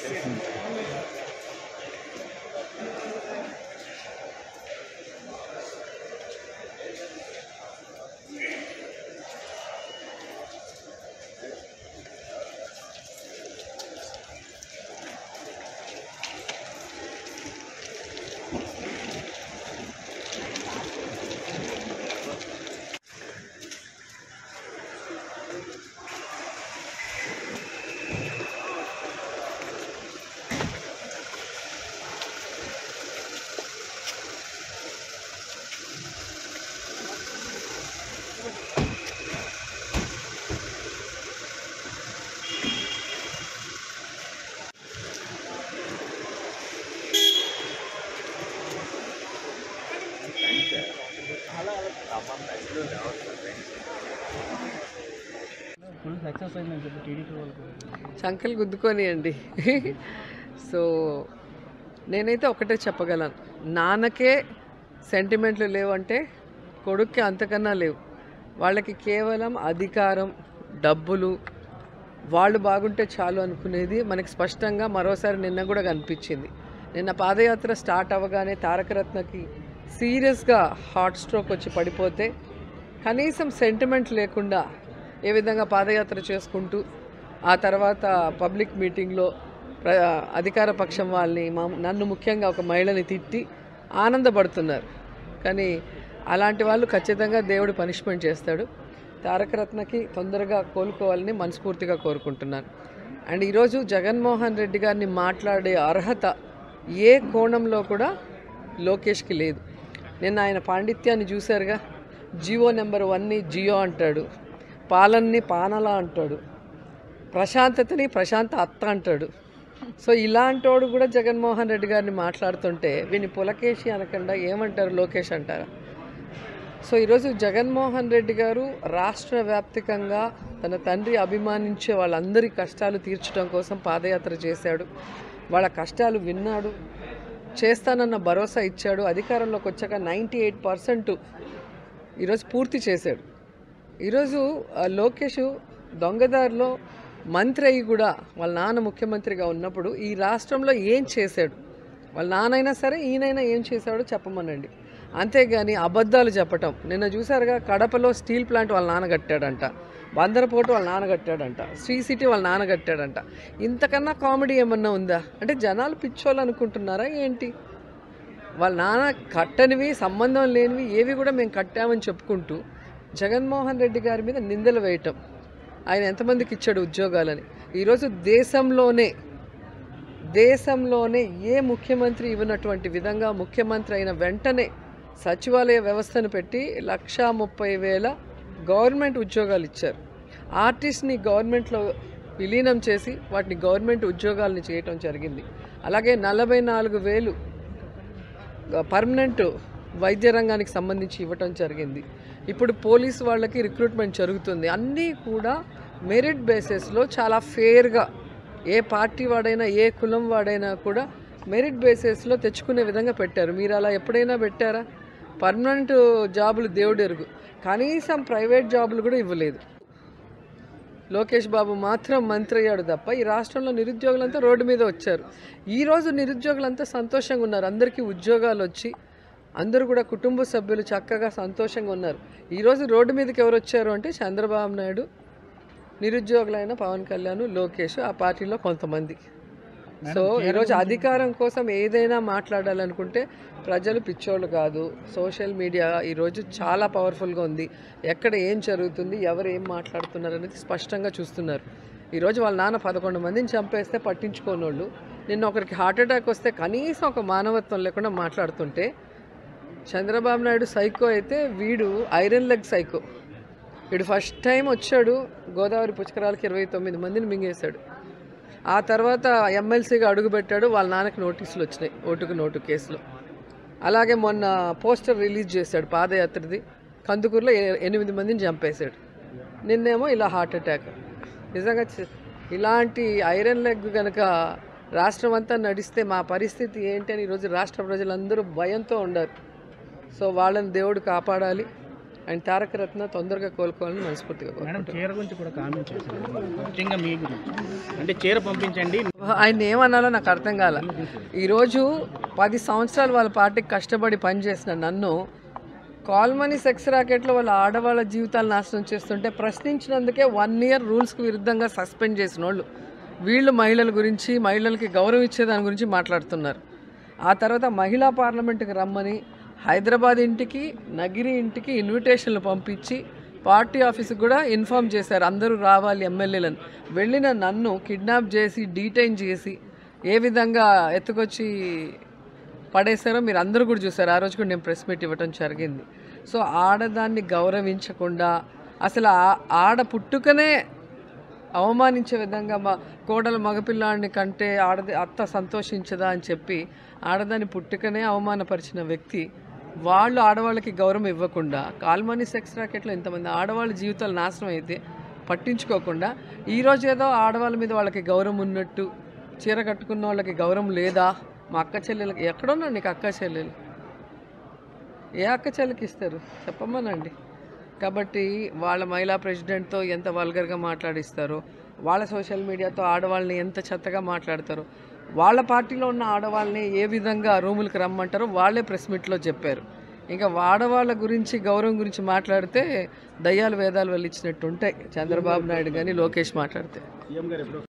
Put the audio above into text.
full success అయిందని చెప్పి TDP వాళ్ళకు చంకలు గుద్దుకొనియండి సో నేనైతే ఒకటే చెప్పగలను నాన్నకే సెంటిమెంట్లు లేవంటే కొడుక్కి అంతకన్నా లేవు వాళ్ళకి కేవలం అధికారం డబ్బులు వాళ్ళు బాగుంటే చాలు అనుకునేది మనకి స్పష్టంగా మరోసారి నిన్న కూడా కనిపించింది నిన్న పాదయాత్ర స్టార్ట్ అవ్వగానే తారకరత్నకి సీరియస్గా హార్ట్ స్ట్రోక్ వచ్చి పడిపోతే కనీసం సెంటిమెంట్ లేకుండా ఏ విధంగా పాదయాత్ర చేసుకుంటూ ఆ తర్వాత పబ్లిక్ మీటింగ్లో ప్ర అధికార పక్షం వాళ్ళని మా నన్ను ముఖ్యంగా ఒక మహిళని తిట్టి ఆనందపడుతున్నారు కానీ అలాంటి వాళ్ళు ఖచ్చితంగా దేవుడు పనిష్మెంట్ చేస్తాడు తారకరత్నకి తొందరగా కోలుకోవాలని మనస్ఫూర్తిగా కోరుకుంటున్నాను అండ్ ఈరోజు జగన్మోహన్ రెడ్డి గారిని మాట్లాడే అర్హత ఏ కోణంలో కూడా లోకేష్కి లేదు నిన్న ఆయన పాండిత్యాన్ని చూశారుగా జియో నెంబర్ వన్ని జియో అంటాడు పాలన్ని పానలా అంటాడు ప్రశాంతతని ప్రశాంత అత్త అంటాడు సో ఇలాంటోడు కూడా జగన్మోహన్ రెడ్డి గారిని మాట్లాడుతుంటే వీని పులకేషి అనకుండా ఏమంటారు లోకేష్ అంటారా సో ఈరోజు జగన్మోహన్ రెడ్డి గారు రాష్ట్ర వ్యాప్తికంగా తన తండ్రి అభిమానించే వాళ్ళందరి కష్టాలు తీర్చడం కోసం పాదయాత్ర చేశాడు వాళ్ళ కష్టాలు విన్నాడు చేస్తానన్న భరోసా ఇచ్చాడు అధికారంలోకి వచ్చాక నైంటీ ఎయిట్ పర్సెంట్ ఈరోజు పూర్తి చేశాడు ఈరోజు ఆ, లోకేష్ దొంగదారిలో మంత్రి అయ్యి కూడా వాళ్ళ నాన్న ముఖ్యమంత్రిగా ఉన్నప్పుడు ఈ రాష్ట్రంలో ఏం చేశాడు వాళ్ళ నాన్నైనా సరే ఈయనైనా ఏం చేశాడో చెప్పమనండి అంతేగాని అబద్ధాలు చెప్పటం నిన్న చూసారుగా కడపలో స్టీల్ ప్లాంట్ వాళ్ళ నాన్న కట్టాడంట బందరపోటు వాళ్ళ నాన్న కట్టాడంట శ్రీ సిటీ వాళ్ళ నాన్న కట్టాడంట ఇంతకన్నా కామెడీ ఏమన్నా ఉందా అంటే జనాలు పిచ్చోళ్ళు అనుకుంటున్నారా ఏంటి వాళ్ళ నాన్న కట్టనివి సంబంధం లేనివి ఏవి కూడా మేము కట్టామని చెప్పుకుంటూ జగన్మోహన్ రెడ్డి గారి మీద నిందలు వేయటం ఆయన ఎంతమందికి ఇచ్చాడు ఉద్యోగాలని ఈరోజు దేశంలోనే దేశంలోనే ఏ ముఖ్యమంత్రి ఇవ్వనటువంటి విధంగా ముఖ్యమంత్రి అయిన వెంటనే సచివాలయ వ్యవస్థను పెట్టి లక్షా ముప్పై వేల గవర్నమెంట్ ఉద్యోగాలు ఇచ్చారు ఆర్టిస్ట్ని గవర్నమెంట్లో విలీనం చేసి వాటిని గవర్నమెంట్ ఉద్యోగాలను చేయటం జరిగింది అలాగే నలభై నాలుగు వేలు పర్మనెంట్ వైద్య రంగానికి సంబంధించి ఇవ్వటం జరిగింది ఇప్పుడు పోలీస్ వాళ్ళకి రిక్రూట్మెంట్ జరుగుతుంది అన్నీ కూడా మెరిట్ బేసిస్లో చాలా ఫేర్గా ఏ పార్టీ వాడైనా ఏ కులం వాడైనా కూడా మెరిట్ బేసిస్లో తెచ్చుకునే విధంగా పెట్టారు మీరు అలా ఎప్పుడైనా పెట్టారా పర్మనెంట్ జాబులు దేవుడు ఎరుగు కనీసం ప్రైవేట్ జాబులు కూడా ఇవ్వలేదు లోకేష్ బాబు మాత్రం మంత్రి అయ్యాడు తప్ప ఈ రాష్ట్రంలో నిరుద్యోగులంతా రోడ్డు మీద వచ్చారు ఈరోజు నిరుద్యోగులంతా సంతోషంగా ఉన్నారు అందరికీ ఉద్యోగాలు వచ్చి అందరూ కూడా కుటుంబ సభ్యులు చక్కగా సంతోషంగా ఉన్నారు ఈరోజు రోడ్డు మీదకి ఎవరు వచ్చారు అంటే చంద్రబాబు నాయుడు నిరుద్యోగులైన పవన్ కళ్యాణ్ లోకేష్ ఆ పార్టీలో కొంతమంది సో ఈరోజు అధికారం కోసం ఏదైనా మాట్లాడాలనుకుంటే ప్రజలు పిచ్చోళ్ళు కాదు సోషల్ మీడియా ఈరోజు చాలా పవర్ఫుల్గా ఉంది ఎక్కడ ఏం జరుగుతుంది ఎవరు ఏం మాట్లాడుతున్నారు అనేది స్పష్టంగా చూస్తున్నారు ఈరోజు వాళ్ళ నాన్న పదకొండు మందిని చంపేస్తే పట్టించుకోనోళ్ళు నిన్న ఒకరికి హార్ట్ అటాక్ వస్తే కనీసం ఒక మానవత్వం లేకుండా మాట్లాడుతుంటే చంద్రబాబు నాయుడు సైకో అయితే వీడు ఐరన్ లెగ్ సైకో వీడు ఫస్ట్ టైం వచ్చాడు గోదావరి పుష్కరాలకి ఇరవై తొమ్మిది మందిని మింగేశాడు ఆ తర్వాత ఎమ్మెల్సీగా అడుగుపెట్టాడు వాళ్ళ నాన్నకి నోటీసులు వచ్చినాయి ఓటుకు నోటు కేసులో అలాగే మొన్న పోస్టర్ రిలీజ్ చేశాడు పాదయాత్రది కందుకూరులో ఎ- ఎనిమిది మందిని చంపేశాడు నిన్నేమో ఇలా హార్ట్ అటాక్ నిజంగా చి- ఇలాంటి ఐరన్ లెగ్ కనుక రాష్ట్రం అంతా నడిస్తే మా పరిస్థితి ఏంటి అని ఈరోజు రాష్ట్ర ప్రజలందరూ భయంతో ఉండారు సో వాళ్ళని దేవుడు కాపాడాలి ఆయన తారక రత్న తొందరగా కోలుకోవాలని మనస్ఫూర్తిగా మేడం కోరుకుంటున్నాను చీర గురించి కూడా కామెంట్ చేశారు ముఖ్యంగా మీ గురించి అంటే చీర పంపించండి ఆయన ఏమన్నాలో నాకు అర్థం కాల ఈరోజు పది సంవత్సరాలు వాళ్ళ పార్టీకి కష్టపడి పనిచేసిన నన్ను కాల్మనీ సెక్స్ రాకెట్లో వాళ్ళ ఆడవాళ్ళ జీవితాలు నాశనం చేస్తుంటే ప్రశ్నించినందుకే వన్ ఇయర్ రూల్స్కి విరుద్ధంగా సస్పెండ్ చేసిన వాళ్ళు వీళ్ళు మహిళల గురించి మహిళలకి గౌరవం ఇచ్చే దాని గురించి మాట్లాడుతున్నారు ఆ తర్వాత మహిళా పార్లమెంట్కి రమ్మని హైదరాబాద్ ఇంటికి నగిరి ఇంటికి ఇన్విటేషన్లు పంపించి పార్టీ ఆఫీస్కి కూడా ఇన్ఫామ్ చేశారు అందరూ రావాలి ఎమ్మెల్యేలను వెళ్ళిన నన్ను కిడ్నాప్ చేసి డీటైన్ చేసి ఏ విధంగా ఎత్తుకొచ్చి పడేశారో మీరు అందరూ కూడా చూసారు ఆ రోజు కూడా నేను ప్రెస్ మీట్ ఇవ్వటం జరిగింది సో ఆడదాన్ని గౌరవించకుండా అసలు ఆ- ఆడ పుట్టుకనే అవమానించే విధంగా మా కోడల మగపిల్లాడిని కంటే ఆడది అత్త సంతోషించదా అని చెప్పి ఆడదాని పుట్టుకనే అవమానపరిచిన వ్యక్తి వాళ్ళు ఆడవాళ్ళకి గౌరవం ఇవ్వకుండా కాల్మనీ సెక్స్ రాకెట్లో ఇంతమంది ఆడవాళ్ళ జీవితాలు నాశనం అయితే పట్టించుకోకుండా ఈరోజు ఏదో ఆడవాళ్ళ మీద వాళ్ళకి గౌరవం ఉన్నట్టు చీర కట్టుకున్న వాళ్ళకి గౌరవం లేదా మా అక్క చెల్లెలకి ఎక్కడున్నా నీకు అక్క చెల్లెలు ఏ అక్క చెల్లెకి ఇస్తారు చెప్పమనండి కాబట్టి వాళ్ళ మహిళా ప్రెసిడెంట్తో ఎంత వల్గర్గా మాట్లాడిస్తారో వాళ్ళ సోషల్ మీడియాతో ఆడవాళ్ళని ఎంత చెత్తగా మాట్లాడతారో వాళ్ళ పార్టీలో ఉన్న ఆడవాళ్ళని ఏ విధంగా రూములకు రమ్మంటారో వాళ్ళే ప్రెస్ మీట్లో చెప్పారు ఇంకా ఆడవాళ్ళ గురించి గౌరవం గురించి మాట్లాడితే దయ్యాలు వేదాలు వెళ్ళిచ్చినట్టు ఉంటాయి చంద్రబాబు నాయుడు కానీ లోకేష్ మాట్లాడితే సీఎం గారు ఎప్పుడు